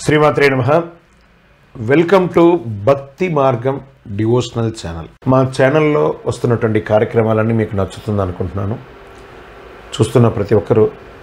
శ్రీమాత్రే నమ welcome to భక్తి మార్గం డివోషనల్ ఛానల్ మా ఛానల్లో వస్తున్నటువంటి కార్యక్రమాలన్నీ మీకు నచ్చుతుంది అనుకుంటున్నాను చూస్తున్న ప్రతి ఒక్కరూ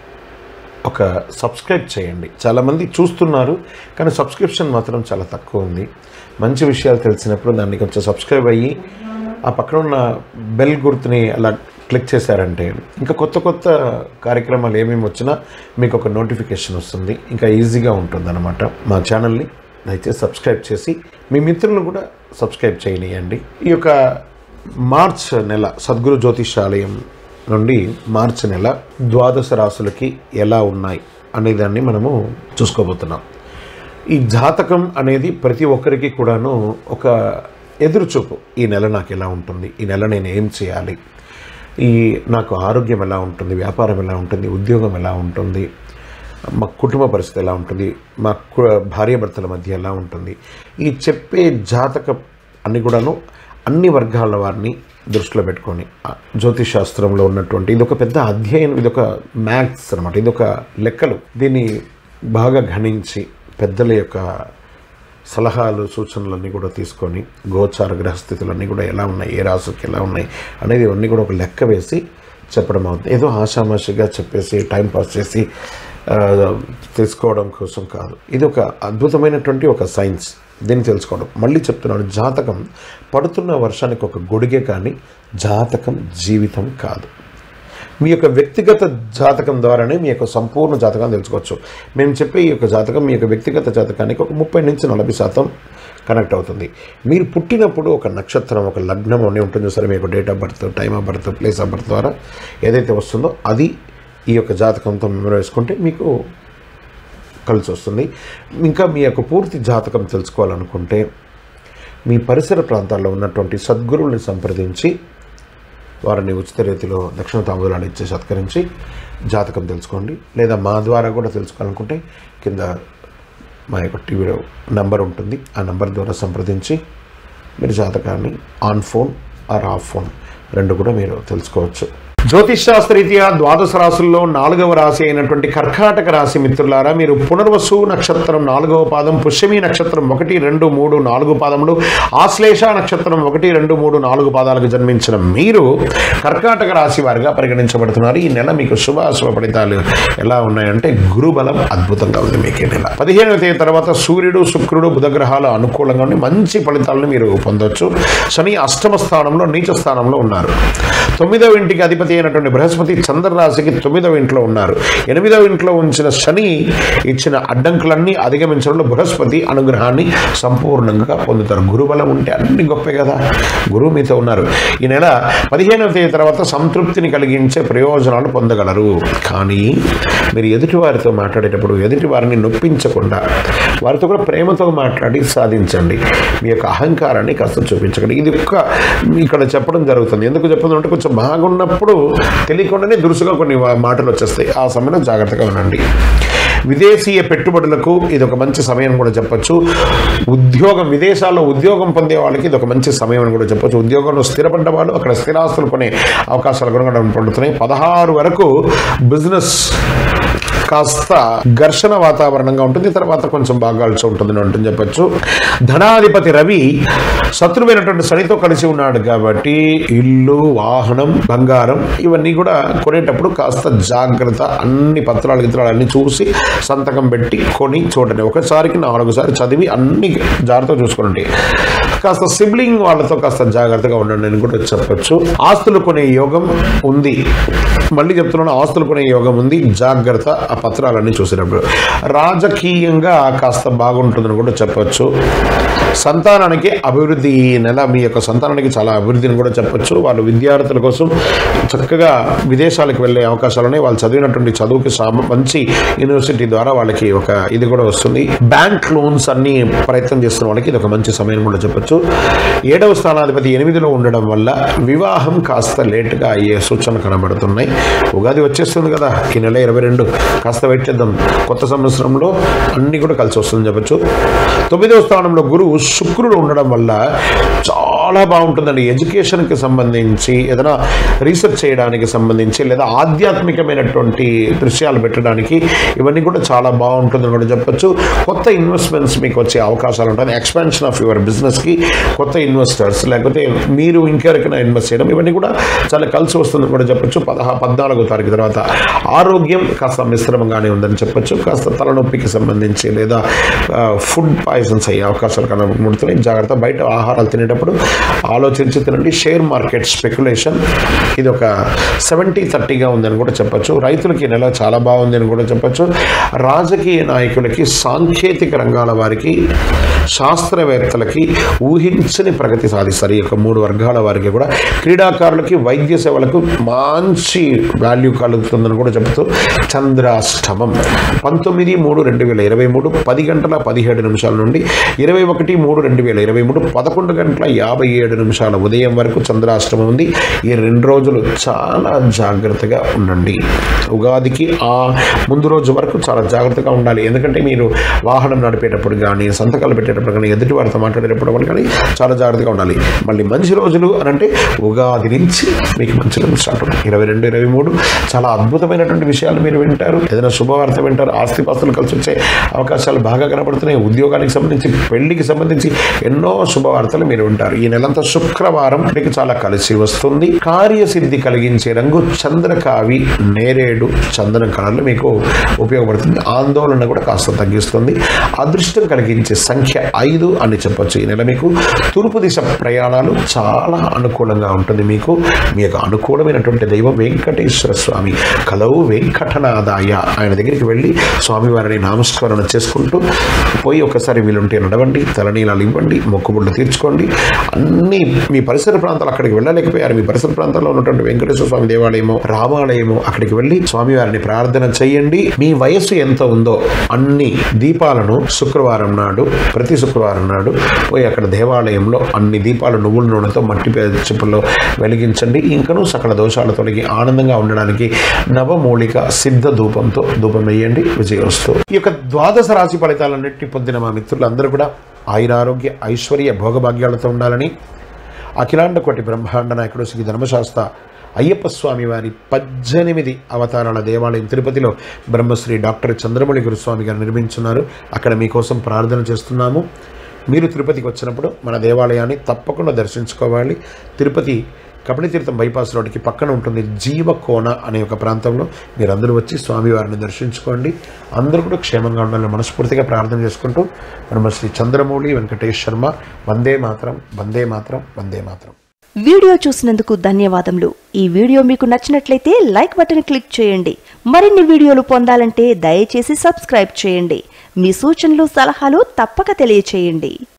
ఒక సబ్స్క్రైబ్ చేయండి చాలామంది చూస్తున్నారు కానీ సబ్స్క్రిప్షన్ మాత్రం చాలా తక్కువ ఉంది మంచి విషయాలు తెలిసినప్పుడు దాన్ని కొంచెం సబ్స్క్రైబ్ అయ్యి ఆ పక్కన ఉన్న బెల్ గుర్తుని అలా క్లిక్ చేశారంటే ఇంకా కొత్త కొత్త కార్యక్రమాలు ఏమేమి వచ్చినా మీకు ఒక నోటిఫికేషన్ వస్తుంది ఇంకా ఈజీగా ఉంటుందన్నమాట మా ఛానల్ని దయచేసి సబ్స్క్రైబ్ చేసి మీ మిత్రులను కూడా సబ్స్క్రైబ్ చేయనియండి ఈ యొక్క మార్చ్ నెల సద్గురు జ్యోతిషాలయం నుండి మార్చి నెల ద్వాదశ రాసులకి ఎలా ఉన్నాయి అనే దాన్ని మనము చూసుకోబోతున్నాం ఈ జాతకం అనేది ప్రతి ఒక్కరికి కూడాను ఒక ఎదురుచూపు ఈ నెల నాకు ఎలా ఉంటుంది ఈ నెల నేను ఏం చేయాలి ఈ నాకు ఆరోగ్యం ఎలా ఉంటుంది వ్యాపారం ఎలా ఉంటుంది ఉద్యోగం ఎలా ఉంటుంది మా కుటుంబ పరిస్థితి ఎలా ఉంటుంది మా కు- భార్యాభర్తల మధ్య ఎలా ఉంటుంది ఈ చెప్పే జాతక అన్ని కూడాను అన్ని వర్గాల వారిని దృష్టిలో పెట్టుకొని ఆ జ్యోతిష్ శాస్త్రంలో ఉన్నటువంటి ఇది ఒక పెద్ద అధ్యయనం ఇది ఒక మ్యాథ్స్ అనమాట ఇది ఒక లెక్కలు దీన్ని బాగా గణించి పెద్దల యొక్క సలహాలు సూచనలన్నీ కూడా తీసుకొని గోచార గ్రహస్థితులన్నీ కూడా ఎలా ఉన్నాయి ఏ రాసుకి ఎలా ఉన్నాయి అనేది అన్నీ కూడా ఒక లెక్క వేసి చెప్పడం అవుతుంది ఏదో ఆషామాషిగా చెప్పేసి టైం పాస్ చేసి ఆ, తెలుసుకోవడం కోసం కాదు ఇది ఒక అద్భుతమైనటువంటి ఒక సైన్స్ దీన్ని తెలుసుకోవడం మళ్ళీ చెప్తున్నాను జాతకం పడుతున్న వర్షానికి ఒక గొడుగే కానీ జాతకం జీవితం కాదు మీ యొక్క వ్యక్తిగత జాతకం ద్వారానే మీ యొక్క సంపూర్ణ జాతకాన్ని తెలుసుకోవచ్చు మేము చెప్పే ఈ యొక్క జాతకం మీ యొక్క వ్యక్తిగత జాతకానికి ఒక ముప్పై నుంచి నలభై శాతం కనెక్ట్ అవుతుంది మీరు పుట్టినప్పుడు ఒక నక్షత్రం ఒక లగ్నం అని ఉంటుంది సరే మీ యొక్క date of birth time of birth place of birth ద్వారా ఏదైతే వస్తుందో అది ఈ యొక్క జాతకంతో మెమరీ వేసుకుంటే మీకు కలిసి వస్తుంది ఇంకా మీ యొక్క పూర్తి జాతకం తెలుసుకోవాలనుకుంటే మీ పరిసర ప్రాంతాల్లో ఉన్నటువంటి సద్గురువుల్ని సంప్రదించి వారిని ఉచిత రీతిలో దక్షిణ తాంబూలాలు ఇచ్చి సత్కరించి జాతకం తెలుసుకోండి లేదా మా ద్వారా కూడా తెలుసుకోవాలనుకుంటే కింద మా యొక్క టీవీలో నంబర్ ఉంటుంది ఆ నంబర్ ద్వారా సంప్రదించి మీరు జాతకాన్ని on phone or off phone రెండు కూడా మీరు తెలుసుకోవచ్చు జ్యోతిష్ శాస్త్రరీత్యా ద్వాదశ రాశుల్లో నాలుగవ రాశి అయినటువంటి కర్కాటక రాశి మిత్రులారా మీరు పునర్వసు నక్షత్రం నాలుగవ పాదం పుష్యమి నక్షత్రం ఒకటి రెండు మూడు నాలుగు పాదములు ఆశ్లేష నక్షత్రం ఒకటి రెండు మూడు నాలుగు పాదాలకు జన్మించిన మీరు కర్కాటక రాశి వారిగా పరిగణించబడుతున్నారు ఈ నెల మీకు శుభ అశుభ ఫలితాలు ఎలా ఉన్నాయంటే గురుబలం అద్భుతంగా ఉంది మీకు ఈ నెల పదిహేనవ తేదీ తర్వాత సూర్యుడు శుక్రుడు బుధగ్రహాలు అనుకూలంగా ఉండి మంచి ఫలితాలను మీరు పొందొచ్చు శని అష్టమ స్థానంలో నీచ స్థానంలో ఉన్నారు తొమ్మిదవ ఇంటికి అధిపతి అయినటువంటి బృహస్పతి చంద్రరాశికి తొమ్మిదవ ఇంట్లో ఉన్నారు ఎనిమిదవ ఇంట్లో ఉంచిన శని ఇచ్చిన అడ్డంకులన్నీ అధిగమించడంలో బృహస్పతి అనుగ్రహాన్ని సంపూర్ణంగా పొందుతారు గురుబలం ఉంటే అన్ని గొప్పే కదా గురువు మీతో ఉన్నారు ఈ నెల పదిహేనవ తేదీ తర్వాత సంతృప్తిని కలిగించే ప్రయోజనాలు పొందగలరు కానీ మీరు ఎదుటి వారితో మాట్లాడేటప్పుడు ఎదుటి వారిని నొప్పించకుండా వారితో కూడా ప్రేమతో మాట్లాడి సాధించండి మీ యొక్క అహంకారాన్ని కాస్త చూపించకండి ఇది ఒక్క ఇక్కడ చెప్పడం జరుగుతుంది ఎందుకు చెప్పడం అంటే కొంచెం బాగున్నప్పుడు తెలియకుండానే దురుసుగా కొన్ని వా- మాటలు వచ్చేస్తాయి ఆ సమయంలో జాగ్రత్తగా ఉండండి విదేశీయ పెట్టుబడులకు ఇది ఒక మంచి సమయం కూడా చెప్పొచ్చు ఉద్యోగం విదేశాల్లో ఉద్యోగం పొందే వాళ్ళకి ఇది ఒక మంచి సమయం అని కూడా చెప్పొచ్చు ఉద్యోగంలో స్థిరపడ్డ వాళ్ళు అక్కడ స్థిరాస్తులు కొనే అవకాశాలు కూడా పడుతున్నాయి పదహారు వరకు బిజినెస్ కాస్త ఘర్షణ వాతావరణంగా ఉంటుంది తర్వాత కొంచెం బాగా కలిసి ఉంటుంది ఉంటుంది చెప్పొచ్చు ధనాధిపతి రవి శత్రువైనటువంటి శనితో కలిసి ఉన్నాడు కాబట్టి ఇల్లు వాహనం బంగారం ఇవన్నీ కూడా కొనేటప్పుడు కాస్త జాగ్రత్త అన్ని పత్రాలు గిత్రాలు అన్ని చూసి సంతకం పెట్టి కొని చూడండి ఒకసారికి నాలుగుసారి చదివి అన్ని జాగ్రత్తగా చూసుకోండి కాస్త సిబ్లింగ్ వాళ్ళతో కాస్త జాగ్రత్తగా ఉండండి అని కూడా చెప్పొచ్చు ఆస్తులు కొనే యోగం ఉంది మళ్ళీ చెప్తున్నాను ఆస్తులు కొనే యోగం ఉంది జాగ్రత్త ఆ పత్రాలన్నీ చూసినప్పుడు రాజకీయంగా కాస్త బాగుంటుందని కూడా చెప్పొచ్చు సంతానానికి అభివృద్ధి ఈ నెల మీ యొక్క సంతానానికి చాలా అభివృద్ధిని కూడా చెప్పొచ్చు వాళ్ళు విద్యార్థుల కోసం చక్కగా విదేశాలకు వెళ్ళే అవకాశాలు ఉన్నాయి వాళ్ళు చదివినటువంటి చదువుకి సా- మంచి యూనివర్సిటీ ద్వారా వాళ్ళకి ఒక ఇది కూడా వస్తుంది బ్యాంక్ లోన్స్ అన్ని ప్రయత్నం చేస్తున్న వాళ్ళకి ఇది ఒక మంచి సమయం కూడా చెప్పొచ్చు ఏడవ స్థానాధిపతి ఎనిమిదిలో ఉండడం వల్ల వివాహం కాస్త లేటుగా అయ్యే సూచనలు కనబడుతున్నాయి ఉగాది వచ్చేస్తుంది కదా ఈ నెల ఇరవై రెండు కాస్త వెయిట్ చేద్దాం కొత్త సంవత్సరంలో అన్ని కూడా కలిసి వస్తుందని చెప్పొచ్చు తొమ్మిదవ స్థానంలో గురువు శుక్రుడు ఉండడం వల్ల చాలా చాలా బాగుంటుందండి ఎడ్యుకేషన్కి సంబంధించి ఏదైనా రీసెర్చ్ చేయడానికి సంబంధించి లేదా ఆధ్యాత్మికమైనటువంటి దృశ్యాలు పెట్టడానికి ఇవన్నీ కూడా చాలా బాగుంటుందని కూడా చెప్పొచ్చు కొత్త ఇన్వెస్ట్మెంట్స్ మీకు వచ్చే అవకాశాలు ఉంటాయి ఎక్స్పాన్షన్ ఆఫ్ యువర్ బిజినెస్కి కొత్త ఇన్వెస్టర్స్ లేకపోతే మీరు ఇంకెవరికైనా ఇన్వెస్ట్ చేయడం ఇవన్నీ కూడా చాలా కలిసి వస్తుందని కూడా చెప్పొచ్చు పదహా పద్నాలుగో తారీఖు తర్వాత ఆరోగ్యం కాస్త మిశ్రమంగానే ఉందని చెప్పొచ్చు కాస్త తలనొప్పికి సంబంధించి లేదా ఫుడ్ పాయిజన్స్ అయ్యే అవకాశాలు కనబడుతున్నాయి జాగ్రత్త బయట ఆహారాలు తినేటప్పుడు ఆలోచించి తినండి షేర్ మార్కెట్ స్పెక్యులేషన్ ఇది ఒక సెవెంటీ థర్టీగా ఉందని కూడా చెప్పొచ్చు రైతులకి ఈ నెల చాలా బాగుంది అని కూడా చెప్పొచ్చు రాజకీయ నాయకులకి సాంకేతిక రంగాల వారికి శాస్త్రవేత్తలకి ఊహించని ప్రగతి సాధిస్తారు ఈ యొక్క మూడు వర్గాల వారికి కూడా క్రీడాకారులకి వైద్య సేవలకు మంచి వాల్యూ కలుగుతుందని కూడా చెబుతూ చంద్రాష్టమం పంతొమ్మిది మూడు రెండు వేల ఇరవై మూడు పది గంటల పదిహేడు నిమిషాల నుండి ఇరవై ఒకటి మూడు రెండు వేల ఇరవై మూడు పదకొండు గంటల యాభై ఏడు నిమిషాల ఉదయం వరకు చంద్రాష్టమం ఉంది ఈ రెండు రోజులు చాలా జాగ్రత్తగా ఉండండి ఉగాదికి ఆ ముందు రోజు వరకు చాలా జాగ్రత్తగా ఉండాలి ఎందుకంటే మీరు వాహనం నడిపేటప్పుడు కానీ సంతకాలు పెట్టేటప్పుడు కానీ ఎదుటి వారితో మాట్లాడేటప్పుడు వల్ల కానీ చాలా జాగ్రత్తగా ఉండాలి మళ్ళీ మంచి రోజులు అని అంటే ఉగాది నుంచి మీకు మంచి రోజులు స్టార్ట్ అవుతాయి ఇరవై రెండు ఇరవై మూడు చాలా అద్భుతమైనటువంటి విషయాలు మీరు వింటారు ఏదైనా శుభవార్త వింటారు ఆస్తిపాస్తులు కలిసి వచ్చే అవకాశాలు బాగా కనబడుతున్నాయి ఉద్యోగానికి సంబంధించి పెళ్లికి సంబంధించి ఎన్నో శుభవార్తలు మీరు వింటారు ఈ నెలంతా శుక్రవారం మీకు చాలా కలిసి వస్తుంది కార్యసిద్ధి కలిగించే రంగు చంద్రకావి నేరేడు చందనం కలర్లు మీకు ఉపయోగపడుతుంది ఆందోళన కూడా కాస్త తగ్గిస్తుంది అదృష్టం కలిగించే సంఖ్య ఐదు అని చెప్పొచ్చు ఈ నెల మీకు తూర్పు దిశ ప్రయాణాలు చాలా అనుకూలంగా ఉంటుంది మీకు మీ యొక్క అనుకూలమైనటువంటి దైవం వెంకటేశ్వర స్వామి కలవు వెంకటనాదాయ ఆయన దగ్గరికి వెళ్ళి స్వామివారిని నామస్మరణ చేసుకుంటూ పోయి ఒకసారి వీలుంటే నడవండి తలనీలాలు ఇవ్వండి మొక్కుబుళ్ళు తీర్చుకోండి అన్ని మీ పరిసర ప్రాంతాలు అక్కడికి వెళ్ళలేకపోయారు మీ పరిసర ప్రాంతాల్లో ఉన్నటువంటి వెంకటేశ్వర స్వామి దేవాలయమో రామాలయమో అక్కడికి వెళ్ళి స్వామివారిని ప్రార్థన చేయండి మీ వయస్సు ఎంత ఉందో అన్ని దీపాలను శుక్రవారం నాడు ప్రతి శుక్రవారం నాడు పోయి అక్కడ దేవాలయంలో అన్ని దీపాలు నువ్వుల నూనెతో మట్టి చిప్పుల్లో వెలిగించండి ఇంకనూ సకల దోషాలు తొలగి ఆనందంగా ఉండడానికి నవమూలిక సిద్ధ ధూపంతో ధూపం వేయండి విజయోస్తు ఈ యొక్క ద్వాదశ రాశి ఫలితాలన్నింటినీ పొందిన మా మిత్రులందరూ కూడా ఆయురారోగ్య ఐశ్వర్య భోగభాగ్యాలతో ఉండాలని అఖిలాండ కోటి బ్రహ్మాండ నాయకుడు శ్రీ ధర్మశాస్త్ర అయ్యప్ప స్వామి వారి పద్దెనిమిది అవతారాల దేవాలయం తిరుపతిలో బ్రహ్మశ్రీ డాక్టర్ చంద్రమౌళి గురుస్వామి గారు నిర్మించున్నారు అక్కడ మీకోసం ప్రార్థన చేస్తున్నాము మీరు తిరుపతికి వచ్చినప్పుడు మన దేవాలయాన్ని తప్పకుండా దర్శించుకోవాలి తిరుపతి కపిలతీర్థం బైపాస్ రోడ్డుకి పక్కన ఉంటుంది జీవకోన అనే ఒక ప్రాంతంలో మీరందరూ వచ్చి స్వామివారిని దర్శించుకోండి అందరూ కూడా క్షేమంగా ఉండాలని మనస్ఫూర్తిగా ప్రార్థన చేసుకుంటూ మనం శ్రీ చంద్రమౌళి వెంకటేష్ శర్మ వందే మాత్రం వందే మాత్రం వందే మాత్రం వీడియో చూసినందుకు ధన్యవాదములు ఈ వీడియో మీకు నచ్చినట్లయితే లైక్ బటన్ క్లిక్ చేయండి మరిన్ని వీడియోలు పొందాలంటే దయచేసి సబ్స్క్రైబ్ చేయండి మీ సూచనలు సలహాలు తప్పక తెలియచేయండి